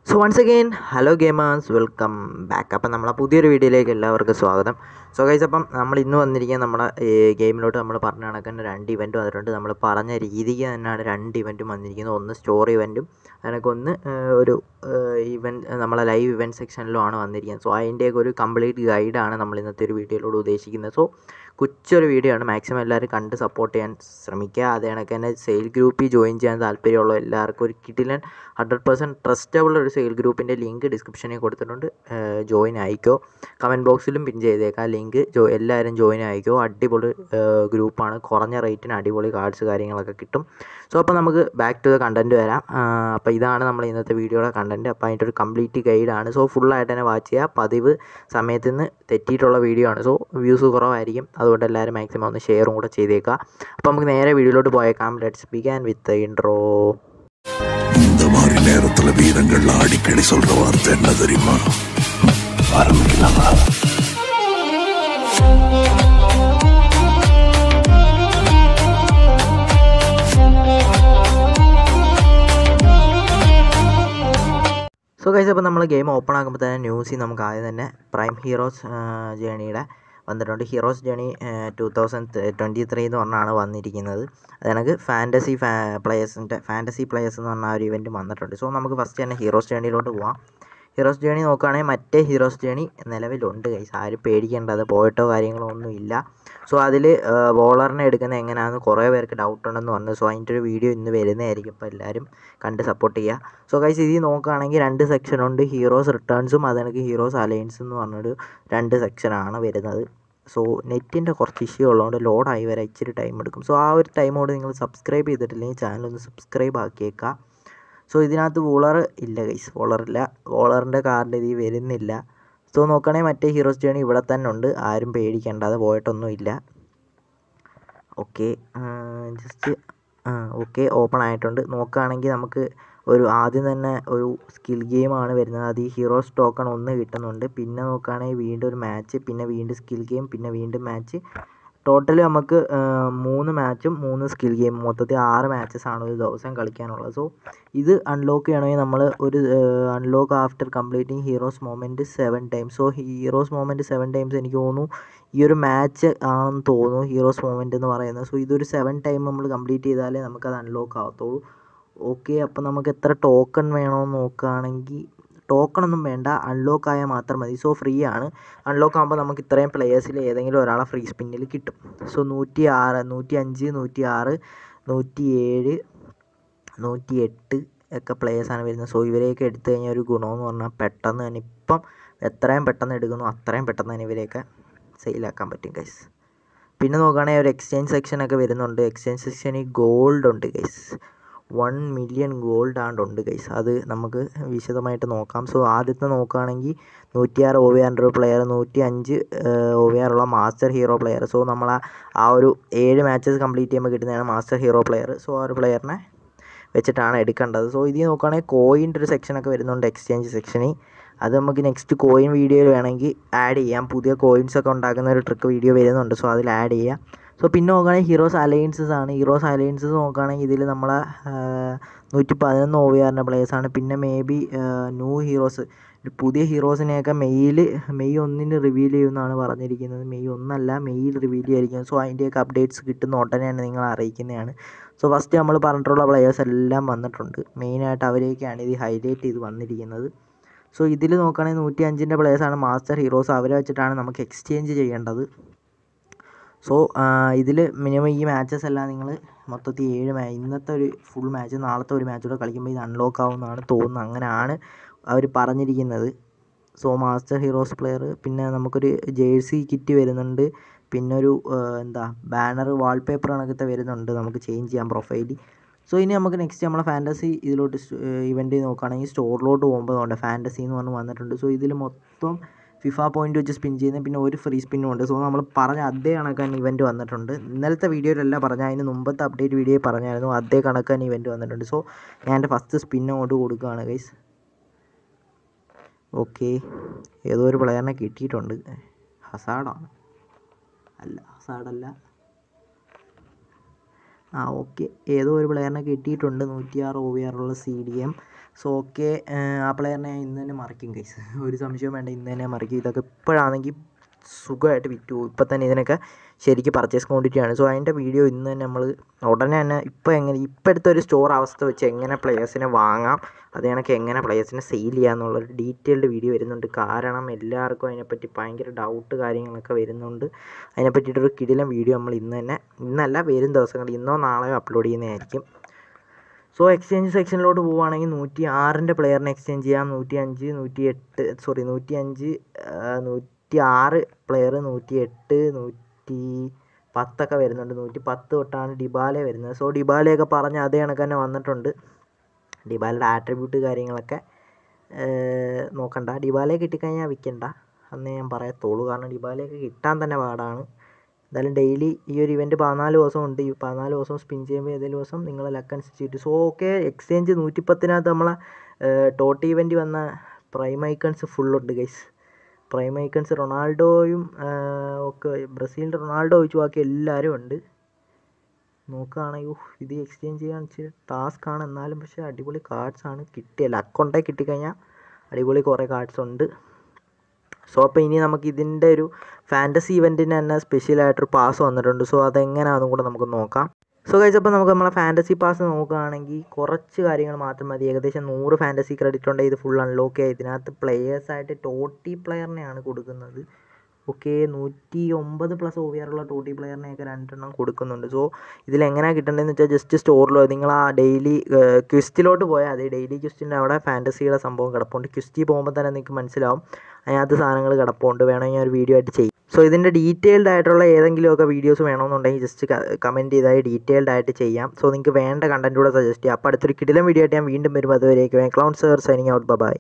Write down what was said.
so once again hello gamers welcome back അപ്പം നമ്മളെ പുതിയൊരു വീഡിയോയിലേക്ക് എല്ലാവർക്കും സ്വാഗതം സോ ഗൈസ് അപ്പം നമ്മൾ ഇന്ന് വന്നിരിക്കുന്ന നമ്മുടെ ഗെയിമിലോട്ട് നമ്മൾ പറഞ്ഞ കണക്കിന് രണ്ട് ഇവൻറ്റ് വന്നിട്ടുണ്ട് നമ്മൾ പറഞ്ഞ രീതിക്ക് തന്നെയാണ് രണ്ട് ഇവൻറ്റും വന്നിരിക്കുന്നത് ഒന്ന് സ്റ്റോറി ഇവൻറ്റും അതിനൊക്കെ ഒന്ന് ഏഹ്, ഒരു ഇവൻറ്റ് നമ്മളെ ലൈവ് ഇവൻറ്റ് സെക്ഷനിലുമാണ് വന്നിരിക്കുന്നത് സോ അതിൻ്റെയൊക്കെ ഒരു കംപ്ലീറ്റ് ഗൈഡാണ് നമ്മൾ ഇന്നത്തെ ഒരു വീഡിയോയിലൂടെ ഉദ്ദേശിക്കുന്നത് സോ കൊച്ചൊരു വീഡിയോ ആണ് മാക്സിമം എല്ലാവരും കണ്ട് സപ്പോർട്ട് ചെയ്യാൻ ശ്രമിക്കുക അതേ കണക്ക് തന്നെ സെയിൽ ഗ്രൂപ്പിൽ ജോയിൻ ചെയ്യാൻ താല്പര്യമുള്ള എല്ലാവർക്കും ഒരു കിടിലൻ ഹൺഡ്രഡ് പെർസെൻറ്റ് ട്രസ്റ്റബിൾ ഒരു സെയിൽ ഗ്രൂപ്പിൻ്റെ ലിങ്ക് ഡിസ്ക്രിപ്ഷനിൽ കൊടുത്തിട്ടുണ്ട് ജോയിൻ ആയിക്കോ കമൻറ്റ് ബോക്സിലും പിൻ ചെയ്തേക്കാം ലിങ്ക് ജോ എല്ലാവരും ജോയിൻ ആയിക്കോ അടിപൊളി ഗ്രൂപ്പാണ് കുറഞ്ഞ റേറ്റിന് അടിപൊളി കാർഡ്സ് കാര്യങ്ങളൊക്കെ കിട്ടും സോ അപ്പോൾ നമുക്ക് ബാക്ക് ടു ദ കണ്ടൻറ്റ് വരാം അപ്പോൾ ഇതാണ് നമ്മൾ ഇന്നത്തെ വീഡിയോയുടെ കണ്ടൻറ്റ് അപ്പോൾ അതിൻ്റെ ഒരു കംപ്ലീറ്റ് ഗൈഡാണ് സോ ഫുള്ളായിട്ട് തന്നെ വാച്ച് ചെയ്യുക പതിവ് സമയത്ത് നിന്ന് തെറ്റിയിട്ടുള്ള വീഡിയോ ആണ് സോ വ്യൂസ് കുറവായിരിക്കും അതുകൊണ്ട് എല്ലാവരും മാക്സിമം ഒന്ന് ഷെയറും കൂടെ ചെയ്തേക്കുക അപ്പോൾ നമുക്ക് നേരെ വീഡിയോയിലോട്ട് പോയേക്കാം ലെറ്റ്സ് ബിഗാൻ വിത്ത് ഇൻട്രോ இந்த மாதிரி நேரத்துல வீரங்கள் அடிக்கடி சொல்ற வார்த்தை என்ன தெரியுமா ஆரம்பிக்கலாமா സോ ഗൈസ് അപ്പോൾ നമ്മൾ ഗെയിം ഓപ്പൺ ആക്കുമ്പോൾ തന്നെ ന്യൂസിൽ നമുക്ക് ആദ്യം തന്നെ പ്രൈം ഹീറോസ് ജേണിയുടെ വന്നിട്ടുണ്ട് heroes journey two thousand twenty three എന്ന് പറഞ്ഞാണ് വന്നിരിക്കുന്നത് അത് കണക്ക് ഫാൻറ്റസി ഫാ പ്ലേയേഴ്സിൻ്റെ ഫാൻറ്റസി പ്ലേയേഴ്സ് എന്ന് പറഞ്ഞ ആ ഒരു ഇവൻറ്റ് വന്നിട്ടുണ്ട് സോ നമുക്ക് ഫസ്റ്റ് തന്നെ ഹീറോസ് ജേണിയിലോട്ട് പോവാം ഹീറോസ് ജേണി നോക്കുകയാണെങ്കിൽ മറ്റേ ഹീറോസ് ജേണി നിലവിലുണ്ട് കൈസ് ആരും പേടിക്കേണ്ട അത് പോയിട്ടോ കാര്യങ്ങളോ ഒന്നും ഇല്ല സോ അതിൽ ബോളറിനെ എടുക്കുന്നത് എങ്ങനെയാണെന്ന് കുറേ പേർക്ക് ഡൗട്ട് ഉണ്ടെന്ന് പറഞ്ഞു സോ അതിൻ്റെ ഒരു വീഡിയോ ഇന്ന് വരുന്നതായിരിക്കും അപ്പോൾ എല്ലാവരും കണ്ട് സപ്പോർട്ട് ചെയ്യുക സോ കൈസ് ഇതിൽ നോക്കുകയാണെങ്കിൽ രണ്ട് സെക്ഷൻ ഉണ്ട് ഹീറോസ് റിട്ടേൺസും അതെനിക്ക് ഹീറോസ് അലയൻസ് എന്ന് പറഞ്ഞൊരു രണ്ട് സെക്ഷനാണ് വരുന്നത് സോ നെറ്റിൻ്റെ കുറച്ച് ഇഷ്യൂ ഉള്ളതുകൊണ്ട് ലോഡായി വരാൻ ഇച്ചിരി ടൈം എടുക്കും സോ ആ ഒരു ടൈമോട് നിങ്ങൾ സബ്സ്ക്രൈബ് ചെയ്തിട്ടില്ലെങ്കിൽ ചാനൽ ഒന്ന് സബ്സ്ക്രൈബ് ആക്കിയേക്കുക സോ ഇതിനകത്ത് വോളർ ഇല്ല ഗൈസ് വോളറില്ല വോളറിൻ്റെ കാർഡ് ഇതിൽ വരുന്നില്ല സോ നോക്കുകയാണെങ്കിൽ മറ്റേ ഹീറോസ് ജേണി ഇവിടെ തന്നെ ഉണ്ട് ആരും പേടിക്കേണ്ട അത് പോയിട്ടൊന്നും ഇല്ല ഓക്കെ ജസ്റ്റ് ഓക്കെ ഓപ്പൺ ആയിട്ടുണ്ട് നോക്കുകയാണെങ്കിൽ നമുക്ക് ഒരു ആദ്യം തന്നെ ഒരു സ്കിൽ ഗെയിമാണ് വരുന്നത് അത് ഈ ഹീറോസ് ടോക്കൺ ഒന്ന് കിട്ടുന്നുണ്ട് പിന്നെ നോക്കുകയാണെങ്കിൽ വീണ്ടും ഒരു മാച്ച് പിന്നെ വീണ്ടും സ്കിൽ ഗെയിം പിന്നെ വീണ്ടും മാച്ച് ടോട്ടൽ നമുക്ക് ആ, മൂന്ന് മാച്ചും മൂന്ന് സ്കിൽ ഗെയിം മൊത്തത്തിൽ ആറ് മാച്ചസ് ആണ് ഒരു ദിവസം കളിക്കാനുള്ളത് സോ ഇത് അൺലോക്ക് ചെയ്യണമെങ്കിൽ നമ്മൾ ഒരു unlock after completing heroes moment seven times so heroes moment seven times എനിക്ക് തോന്നുന്നു ഈ ഒരു മാച്ച് ആണെന്ന് തോന്നുന്നു ഹീറോസ് മൊമെൻറ്റ് എന്ന് പറയുന്നത് സോ ഇതൊരു സെവൻ ടൈം നമ്മൾ കംപ്ലീറ്റ് ചെയ്താലേ നമുക്കത് അൺലോക്ക് ആവത്തുള്ളൂ ഓക്കെ അപ്പോൾ നമുക്ക് എത്ര ടോക്കൺ വേണമെന്ന് നോക്കുകയാണെങ്കിൽ ടോക്കൺ ഒന്നും വേണ്ട അൺലോക്ക് ആയാൽ മാത്രം മതി സോ ഫ്രീ ആണ് അൺലോക്ക് ആകുമ്പോൾ നമുക്ക് ഇത്രയും പ്ലേയേഴ്സിൽ ഏതെങ്കിലും ഒരാളെ ഫ്രീ സ്പിന്നിൽ കിട്ടും സോ നൂറ്റി ആറ് നൂറ്റി അഞ്ച് നൂറ്റി ആറ് നൂറ്റി ഏഴ് നൂറ്റി എട്ട് ഒക്കെ പ്ലേയേഴ്സാണ് വരുന്നത് സോ ഇവരെയൊക്കെ എടുത്തു കഴിഞ്ഞാൽ ഒരു ഗുണമെന്ന് പറഞ്ഞാൽ പെട്ടെന്ന് തന്നെ ഇപ്പം എത്രയും പെട്ടെന്ന് എടുക്കുന്നു അത്രയും പെട്ടെന്ന് തന്നെ ഇവരെയൊക്കെ സെയിലാക്കാൻ പറ്റും ഗൈസ് പിന്നെ നോക്കുകയാണെങ്കിൽ ഒരു എക്സ്ചേഞ്ച് സെക്ഷനൊക്കെ വരുന്നുണ്ട് എക്സ്ചേഞ്ച് സെക്ഷനിൽ ഗോൾഡ് ഉണ്ട് ഗൈസ് വൺ മില്യൺ ഗോൾഡ് ആണ്ടുണ്ട് ഗൈസ് അത് നമുക്ക് വിശദമായിട്ട് നോക്കാം സോ ആദ്യത്തെ നോക്കുകയാണെങ്കിൽ നൂറ്റിയാറ് ഒ വി ആറിൻ്റെ പ്ലെയർ നൂറ്റി അഞ്ച് ഒ വി ആറുള്ള മാസ്റ്റർ ഹീറോ പ്ലെയർ സോ നമ്മൾ ആ- ആ ഒരു ഏഴ് മാച്ചസ് കംപ്ലീറ്റ് ചെയ്യുമ്പോൾ കിട്ടുന്നതാണ് മാസ്റ്റർ ഹീറോ പ്ലെയർ സോ ആ ഒരു പ്ലെയറിനെ വെച്ചിട്ടാണ് എടുക്കേണ്ടത് സോ ഇതിൽ നോക്കുകയാണെങ്കിൽ കോയിൻ്റെ ഒരു സെക്ഷനൊക്കെ വരുന്നുണ്ട് എക്സ്ചേഞ്ച് സെക്ഷനിൽ അത് നമുക്ക് നെക്സ്റ്റ് കോയിൻ വീഡിയോയിൽ വേണമെങ്കിൽ ആഡ് ചെയ്യാം പുതിയ കോയിൻസ് ഒക്കെ ഉണ്ടാക്കുന്ന ഒരു ട്രിക്ക് വീഡിയോ വരുന്നുണ്ട് സോ അതിൽ ആഡ് ചെയ്യാം സോ പിന്നെ നോക്കുകയാണെങ്കിൽ ഹീറോസ് അലയൻസസ് ആണ് ഹീറോസ് അലയൻസസ് നോക്കുകയാണെങ്കിൽ ഇതിൽ നമ്മളെ നൂറ്റി പതിനൊന്ന് ഒ വി ആറിൻ്റെ പ്ലേയേഴ്സാണ് പിന്നെ മേ ബി ന്യൂ ഹീറോസ് പുതിയ ഹീറോസിനെയൊക്കെ മെയ്യിൽ മെയ് ഒന്നിന് റിവീൽ ചെയ്യുമെന്നാണ് പറഞ്ഞിരിക്കുന്നത് മെയ് ഒന്നല്ല മെയ്യിൽ റിവീൽ ചെയ്യായിരിക്കും സോ അതിൻ്റെയൊക്കെ അപ്ഡേറ്റ്സ് കിട്ടുന്ന ഉടനെ തന്നെ നിങ്ങൾ അറിയിക്കുന്നതാണ് സോ ഫസ്റ്റ് നമ്മൾ പറഞ്ഞിട്ടുള്ള പ്ലെയേഴ്സ് എല്ലാം വന്നിട്ടുണ്ട് മെയിനായിട്ട് അവരെയൊക്കെയാണ് ഇത് ഹൈലൈറ്റ് ചെയ്ത് വന്നിരിക്കുന്നത് സോ ഇതിൽ നോക്കുകയാണെങ്കിൽ നൂറ്റി അഞ്ചിൻ്റെ പ്ലേയേഴ്സാണ് മാസ്റ്റർ ഹീറോസ് അവരെ വെച്ചിട്ടാണ് നമുക്ക് എക്സ്ചേഞ്ച് ചെയ്യേണ്ടത് സോ ഇതിൽ മിനിമം ഈ മാച്ചസ് എല്ലാം നിങ്ങൾ മൊത്തത്തിൽ ഏഴ് മാ ഇന്നത്തെ ഒരു ഫുൾ മാച്ച് നാളത്തെ ഒരു മാച്ച് കൂടെ കളിക്കുമ്പോൾ ഇത് അൺലോക്ക് ആവുമെന്നാണ് തോന്നുന്നത് അങ്ങനെയാണ് അവർ പറഞ്ഞിരിക്കുന്നത് സോ മാസ്റ്റർ ഹീറോസ് പ്ലെയർ പിന്നെ നമുക്കൊരു ജേഴ്സി കിറ്റ് വരുന്നുണ്ട് പിന്നെ ഒരു എന്താ ബാനർ വാൾപേപ്പർ കണക്കത്തെ വരുന്നുണ്ട് നമുക്ക് ചേഞ്ച് ചെയ്യാം പ്രൊഫൈൽ സോ ഇനി നമുക്ക് നെക്സ്റ്റ് നമ്മളെ ഫാൻറ്റസി ഇതിലോട്ട് ഇവൻ്റ് നോക്കുകയാണെങ്കിൽ സ്റ്റോറിലോട്ട് പോകുമ്പോൾ ഉണ്ട് ഫാൻറ്റസി എന്ന് പറഞ്ഞ് വന്നിട്ടുണ്ട് സോ ഇതിൽ മൊത്തം ഫിഫ പോയിന്റ് വെച്ച് സ്പിൻ ചെയ്യുന്നത് പിന്നെ ഒരു ഫ്രീ സ്പിന്നും ഉണ്ട് സോ നമ്മൾ പറഞ്ഞ അതേ കണക്കാൻ ഇവൻറ്റ് വന്നിട്ടുണ്ട് ഇന്നലത്തെ വീഡിയോയിലല്ല പറഞ്ഞ അതിന് മുമ്പത്തെ അപ്ഡേറ്റ് വീഡിയോയിൽ പറഞ്ഞായിരുന്നു അതേ കണക്കാൻ ഇവൻറ്റ് വന്നിട്ടുണ്ട് സോ ഞാൻ എൻ്റെ ഫസ്റ്റ് സ്പിൻ അങ്ങോട്ട് കൊടുക്കുകയാണ് ഗൈസ് ഓക്കെ ഏതോ ഒരു പ്ലെയറിനെ കിട്ടിയിട്ടുണ്ട് ഹസാഡാണ് അല്ല ഹസാഡല്ല ആ ഓക്കെ ഏതോ ഒരു പ്ലെയറിനെ കിട്ടിയിട്ടുണ്ട് നൂറ്റിയാറ് ഒ വി ആറുള്ള C D M so okay ആ പ്ലെയറിനെ ഞാൻ ഇന്ന് തന്നെ മറിക്കും കൈസ് ഒരു സംശയവും വേണ്ട ഇന്ന് തന്നെ മറിക്കും ഇതൊക്കെ ഇപ്പോഴാണെങ്കിൽ സുഖമായിട്ട് വിറ്റു പോകും ഇപ്പം തന്നെ ഇതിനൊക്കെ ശരിക്കും പർച്ചേസ് ക്വാണ്ടിറ്റി ആണ് സോ അതിൻ്റെ വീഡിയോ ഇന്ന് തന്നെ നമ്മൾ ഉടനെ തന്നെ ഇപ്പോൾ എങ്ങനെ ഇപ്പോഴത്തെ ഒരു സ്റ്റോർ അവസ്ഥ വെച്ച് എങ്ങനെ പ്ലെയേഴ്സിനെ വാങ്ങാം അത് കണക്ക് എങ്ങനെ പ്ലെയേഴ്സിനെ സെയിൽ ചെയ്യാം എന്നുള്ളൊരു ഡീറ്റെയിൽഡ് വീഡിയോ വരുന്നുണ്ട് കാരണം എല്ലാവർക്കും അതിനെപ്പറ്റി ഭയങ്കര ഡൗട്ട് കാര്യങ്ങളൊക്കെ വരുന്നുണ്ട് അതിനെ പറ്റിയിട്ടൊരു കിടിലം വീഡിയോ നമ്മൾ ഇന്ന് തന്നെ ഇന്നല്ല വരും ദിവസങ്ങളിൽ ഇന്നോ നാളെയോ അപ്ലോഡ് ചെയ്യുന്നതായിരിക്കും സോ എക്സ്ചേഞ്ച് സെക്ഷനിലോട്ട് പോവുകയാണെങ്കിൽ നൂറ്റി ആറിൻ്റെ പ്ലെയറിനെ എക്സ്ചേഞ്ച് ചെയ്യാം നൂറ്റി അഞ്ച് നൂറ്റി എട്ട് സോറി നൂറ്റി അഞ്ച് നൂറ്റി ആറ് പ്ലെയർ നൂറ്റി എട്ട് നൂറ്റി പത്തൊക്കെ വരുന്നുണ്ട് നൂറ്റി പത്ത് തൊട്ടാണ് ഡിബാല വരുന്നത് സോ ഡിബാലയൊക്കെ പറഞ്ഞ് അതേ കണക്ക് തന്നെ വന്നിട്ടുണ്ട് ഡിബാലയുടെ ആട്രിബ്യൂട്ട് കാര്യങ്ങളൊക്കെ ഏർ നോക്കണ്ട ഡിബാലയെ കിട്ടിക്കഴിഞ്ഞാൽ വിൽക്കണ്ട അന്നേ ഞാൻ പറയത്തുള്ളൂ കാരണം ഡിബാലയൊക്കെ കിട്ടാൻ തന്നെ പാടാണ് എന്തായാലും ഡെയിലി ഈ ഒരു ഇവൻറ്റ് പതിനാല് ദിവസം ഉണ്ട് ഈ പതിനാല് ദിവസം സ്പിൻ ചെയ്യുമ്പോൾ ഏതെങ്കിലും ദിവസം നിങ്ങൾ ലക്ക് അനുസരിച്ചിട്ട് സോ ഓക്കെ എക്സ്ചേഞ്ച് നൂറ്റിപ്പത്തിനകത്ത് നമ്മളെ ടോട്ട് ഇവൻറ്റ് വന്ന പ്രൈം ഐക്കൺസ് ഫുള്ളുണ്ട് ഗൈസ് പ്രൈം ഐക്കൺസ് റൊണാൾഡോയും ഒക്കെ ബ്രസീലിൻ്റെ റൊണാൾഡോ ഒഴിച്ച് ബാക്കി എല്ലാവരും ഉണ്ട് നോക്കുകയാണെങ്കിൽ ഉഫ്, ഇത് എക്സ്ചേഞ്ച് ചെയ്യാൻ ഇച്ചിരി ടാസ്ക് ആണ് എന്നാലും പക്ഷേ അടിപൊളി കാർഡ്സ് ആണ് കിട്ടിയ ലക്കുണ്ടായി കിട്ടിക്കഴിഞ്ഞാൽ അടിപൊളി കുറേ കാർഡ്സ് ഉണ്ട് സോ അപ്പോൾ ഇനി നമുക്ക് ഇതിൻ്റെ ഒരു ഫാൻറ്റസി ഇവൻറ്റിന് തന്നെ സ്പെഷ്യലായിട്ടൊരു പാസ് വന്നിട്ടുണ്ട് സോ അതെങ്ങനെയാണെന്നും കൂടെ നമുക്ക് നോക്കാം സോ കഴിച്ചപ്പോൾ നമുക്ക് നമ്മളെ ഫാൻറ്റസി പാസ് നോക്കുകയാണെങ്കിൽ കുറച്ച് കാര്യങ്ങൾ മാത്രം മതി ഏകദേശം നൂറ് ഫാൻറ്റസി ക്രെഡിറ്റ് ഉണ്ട് ഇത് ഫുൾ അൺലോക്ക് ആയി ഇതിനകത്ത് പ്ലെയേഴ്സായിട്ട് ടോട്ടി പ്ലെയറിനെയാണ് കൊടുക്കുന്നത് ഓക്കെ നൂറ്റി ഒമ്പത് പ്ലസ് ഒ വി ആറുള്ള ടോട്ടി പ്ലെയറിനെയൊക്കെ രണ്ടെണ്ണം കൊടുക്കുന്നുണ്ട് സോ ഇതിലെങ്ങനെയാണ് കിട്ടേണ്ടതെന്ന് വെച്ചാൽ ജസ്റ്റ് സ്റ്റോറിലോ നിങ്ങൾ ആ ഡെയിലി ക്വിസ്റ്റിലോട്ട് പോയാൽ മതി ഡെയിലി ക്വിസ്റ്റിൻ്റെ അവിടെ ഫാൻറ്റസിയുടെ സംഭവം കിടപ്പുണ്ട് ക്വിസ്റ്റി പോകുമ്പോൾ തന്നെ നിങ്ങൾക്ക് മനസ്സിലാവും അതിനകത്ത് സാധനങ്ങൾ കിടപ്പുണ്ട് വേണമെങ്കിൽ ഒരു വീഡിയോ ആയിട്ട് ചെയ്യും സോ ഇതിൻ്റെ ഡീറ്റെയിൽഡ് ആയിട്ടുള്ള ഏതെങ്കിലുമൊക്കെ വീഡിയോസ് വേണമെന്നുണ്ടെങ്കിൽ ജസ്റ്റ് കമൻറ്റ് ചെയ്താൽ ഡീറ്റെയിൽഡ് ആയിട്ട് ചെയ്യാം സോ നിങ്ങൾക്ക് വേണ്ട കണ്ടൻറ്റ് കൂടെ സജസ്റ്റ് ചെയ്യാം അപ്പോൾ അടുത്തൊരു കിടിലം വീഡിയോ ആയിട്ട് ഞാൻ വീണ്ടും വരും അതുവരേക്കും clown sir signing out by